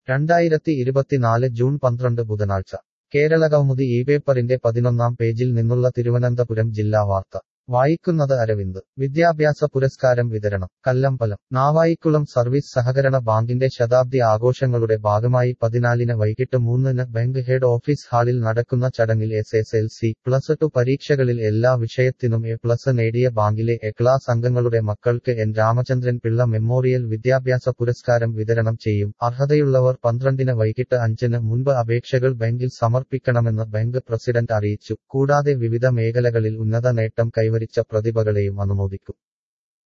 രണ്ടായിരത്തി ഇരുപത്തിനാല് ജൂൺ പന്ത്രണ്ട് ബുധനാഴ്ച കേരളകൗമുദി ഈ പേപ്പറിന്റെ പതിനൊന്നാം പേജിൽ നിന്നുള്ള തിരുവനന്തപുരം ജില്ലാ വാർത്ത വായിക്കുന്നത് അരവിന്ദ് വിദ്യാഭ്യാസ പുരസ്കാരം വിതരണം കല്ലമ്പലം നാവായിക്കുളം സർവീസ് സഹകരണ ബാങ്കിന്റെ ശതാബ്ദി ആഘോഷങ്ങളുടെ ഭാഗമായി പതിനാലിന് വൈകിട്ട് മൂന്നിന് ബാങ്ക് ഹെഡ് ഓഫീസ് ഹാളിൽ നടക്കുന്ന ചടങ്ങിൽ S S L C plus two പരീക്ഷകളിൽ എല്ലാ വിഷയത്തിനും എ പ്ലസ് നേടിയ ബാങ്കിലെ എ ക്ലാസ് അംഗങ്ങളുടെ മക്കൾക്ക് എൻ രാമചന്ദ്രൻ പിള്ള മെമ്മോറിയൽ വിദ്യാഭ്യാസ പുരസ്കാരം വിതരണം ചെയ്യും അർഹതയുള്ളവർ പന്ത്രണ്ടിന് വൈകിട്ട് അഞ്ചിന് മുൻപ് അപേക്ഷകൾ ബാങ്കിൽ സമർപ്പിക്കണമെന്ന് ബാങ്ക് പ്രസിഡന്റ് അറിയിച്ചു കൂടാതെ വിവിധ മേഖലകളിൽ ഉന്നത നേട്ടം കൈവരിച്ച പ്രതിഭകളെയും അനുമോദിക്കും